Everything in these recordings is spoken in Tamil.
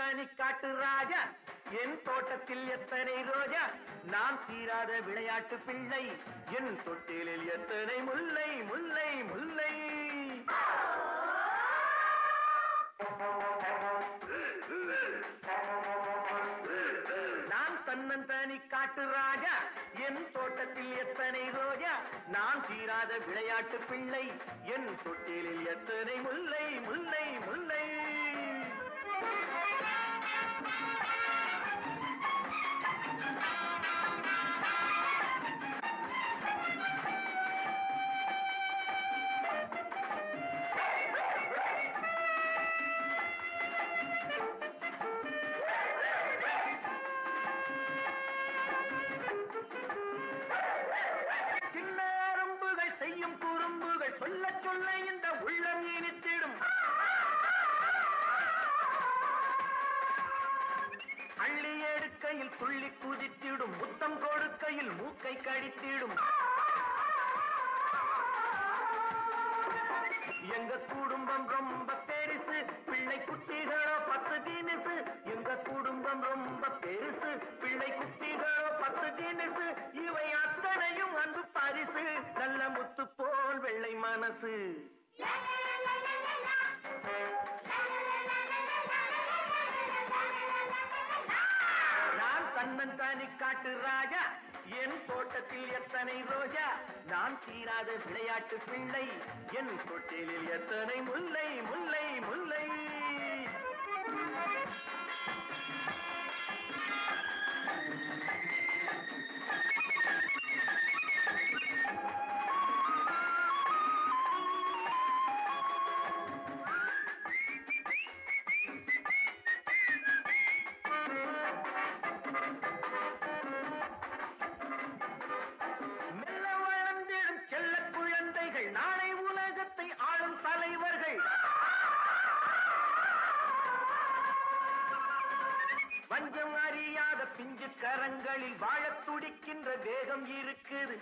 தன்னந்தானி காட்டு ராஜா என் தோட்டத்தில் எத்தனை ரோஜா நான் தீராத விளையாட்டு பிள்ளை என் தொட்டிலில் எத்தனை முல்லை முல்லை முல்லை நான் தன்னந்தானி காட்டு ராஜா என் தோட்டத்தில் எத்தனை ரோஜா நான் தீராத விளையாட்டு பிள்ளை என் தொட்டிலில் எத்தனை முல்லை முல்லை முல்லை சின்ன அரும்புகள் செய்யும் குறும்புகள் சொல்ல சொல்ல இந்த உள்ளம் இனித்திடும் அள்ளி எடுக்கையில் துள்ளி குதித்திடும் முத்தம் கொடுக்கையில் மூக்கை கடித்திடும் எங்க குடும்பம் ரொம்ப பெருசு பிள்ளை குட்டிகளோ பத்து தினசு எங்க குடும்பம் ரொம்ப பெருசு பிள்ளை குட்டிகளோ பத்து தினசு இவை அத்தனையும் அன்பு பரிசு நல்ல முத்து போல் வெள்ளை மனசு நான் தன்னன் தானி காட்டு ராஜா என் தோட்டத்தில் எத்தனை ரோஜா நான் தீராத விளையாட்டு பிள்ளை என் தொட்டிலில் எத்தனை முல்லை முல்லை முல்லை மெல்ல வளர்ந்திடும் செல்ல குழந்தைகள் நாளை உலகத்தை ஆளும் தலைவர்கள் வஞ்சம் அறியாத பிஞ்சு கரங்களில் வாழத் துடிக்கின்ற வேகம் இருக்குது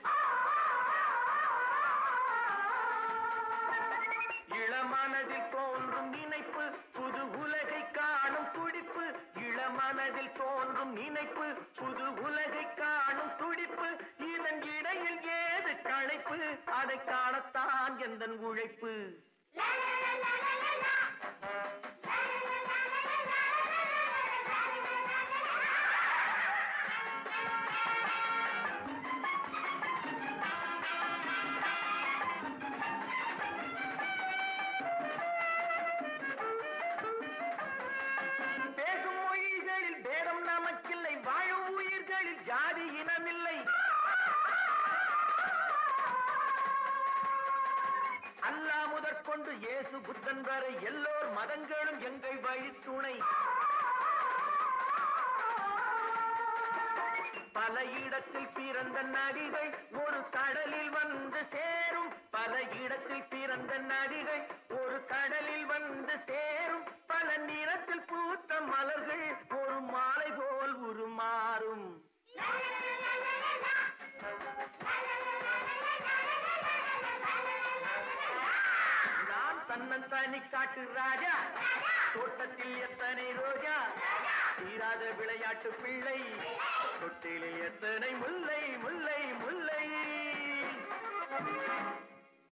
இளமனதில் தோன்றும் நினைப்பு புது உலகை காணும் துடிப்பு இளமனதில் தோன்றும் நினைப்பு புது உலகை காணும் துடிப்பு இதன் இடையில் ஏது களைப்பு அதை காணத்தான் எந்தன் உழைப்பு பேசும் மொழிகளில் பேதம் நமக்கில்லை வாழும் உயிர்களில் ஜாதி இனமில்லை அல்லா முதற்கொண்டு இயேசு புத்தன் வரை எல்லோர் மதங்களும் எங்கள் வழித்துணை பல இடத்தில் பிறந்த நடிகள் ஒரு கடலில் வந்து சேரும் பல இடத்தில் பிறந்த நடிகள் ஒரு கடலில் வந்து சேரும் பல நிறத்தில் பூத்த மலர்கள் ஒரு மாலை போல் உருமாறும் நான் தன்னன் தனி காட்டு ராஜா தோட்டத்தில் எத்தனை ரோஜா தீராத விளையாட்டு பிள்ளை தொட்டிலில் எத்தனை முல்லை